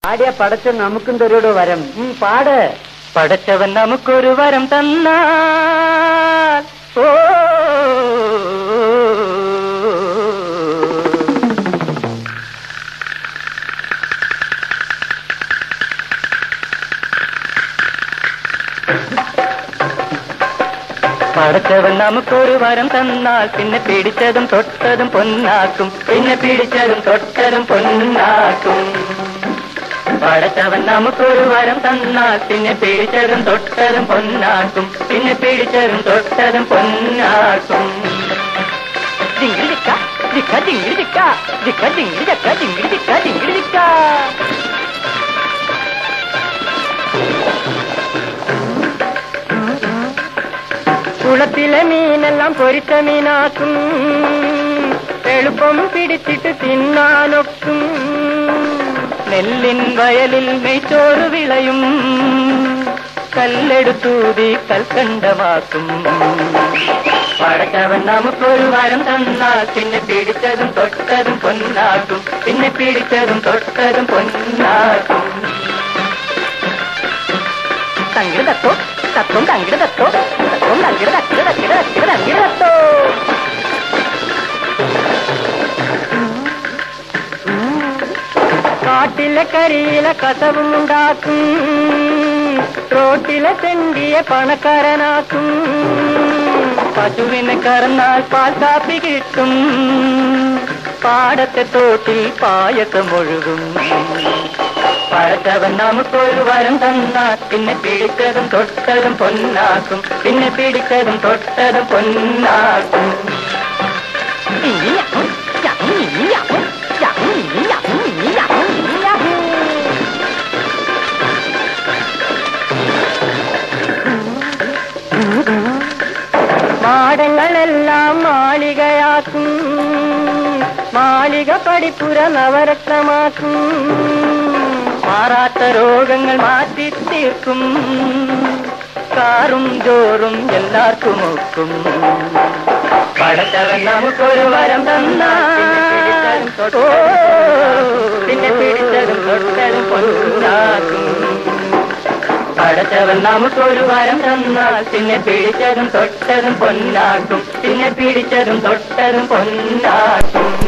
പാടിയ പടച്ച് നമുക്കും തരൂടോ വരം ഉം, പാട് പടച്ചവൻ നമുക്കൊരു വരം തന്നാൽ ഓ പടച്ചവൻ നമുക്കൊരു വരം തന്നാൽ പിന്നെ പിടിച്ചതും തൊട്ടതും പൊന്നാക്കും പിന്നെ പിടിച്ചതും തൊട്ടതും പൊന്നാക്കും പടച്ചവൻ നമുക്കൊരു വരം തന്നാൽ പിന്നെ പിടിച്ചതും തൊട്ടതും പൊന്നാക്കും പിന്നെ പിടിച്ചതും തൊട്ടതും പൊന്നാക്കും ജിങ്കിടി ചിക്ക ചിക്ക ജിങ്കിടി ചിക്ക ചിക്ക ജിങ്കിടി ചക്ക ജിങ്കിടി ചിക്ക ജിങ്കിടി ചിക്ക കുളത്തിലെ മീനെല്ലാം പൊരിച്ച മീനാക്കും എളുപ്പം പിടിച്ചിട്ട് തിന്നാനൊക്കും നെല്ലിൻ വയലിൽ നെയ്ച്ചോറ് വിളയും കല്ലെടുത്തൂതി കൽക്കണ്ടമാക്കും പടച്ചവൻ നമുക്കൊരു വരം തന്നാൽ പിന്നെ പിടിച്ചതും തൊട്ടതും പൊന്നാക്കും പിന്നെ പിടിച്ചതും തൊട്ടതും പൊന്നാക്കും തങ്കിട് തത്തോ തത്വം തങ്കിട് തത്തോ തത്വം തങ്കിട് തക്കിട് തക്കിട് തക്കിട് തങ്കിട് തത്തോ കാട്ടിലെ കരിയിലെ കസവും ഉണ്ടാക്കും റോട്ടിലെ തെണ്ടിയ പണക്കാരനാക്കും പശുവിനെ കറന്നാൽ പാൽ കാപ്പി കിട്ടും പാടത്തെ തോട്ടിൽ പായസം ഒഴുകും പഴച്ചവൻ നമുക്കൊരു വരം തന്നാൽ പിന്നെ പിടിച്ചതും തൊട്ടതും പൊന്നാക്കും പിന്നെ പിടിച്ചതും തൊട്ടതും പൊന്നാക്കും ഇനിയാക്കും, യാക്കും, ഇനിയാക്കും, യാക്കും, ഇനിയാക്കും, ഇനിയാക്കും, ഇനിയാക്കും. മാടങ്ങളെല്ലാം മാളികയാക്കും മാളിക പടിപ്പുര നവരത്നമാക്കും മാറാത്ത രോഗങ്ങൾ മാറ്റി തീർക്കും കാറും ജോറും എല്ലാവർക്കും ഒക്കും പടച്ചവൻ നമുക്കൊരു വരം തന്നാ പിന്നെ പിടിച്ചതും തൊട്ടതും പൊന്നാക്കും പടച്ചവൻ നമുക്കൊരു വരം തന്നാൽ പിന്നെ പിടിച്ചതും തൊട്ടതും പൊന്നാക്കും പിന്നെ പിടിച്ചതും തൊട്ടതും പൊന്നാക്കും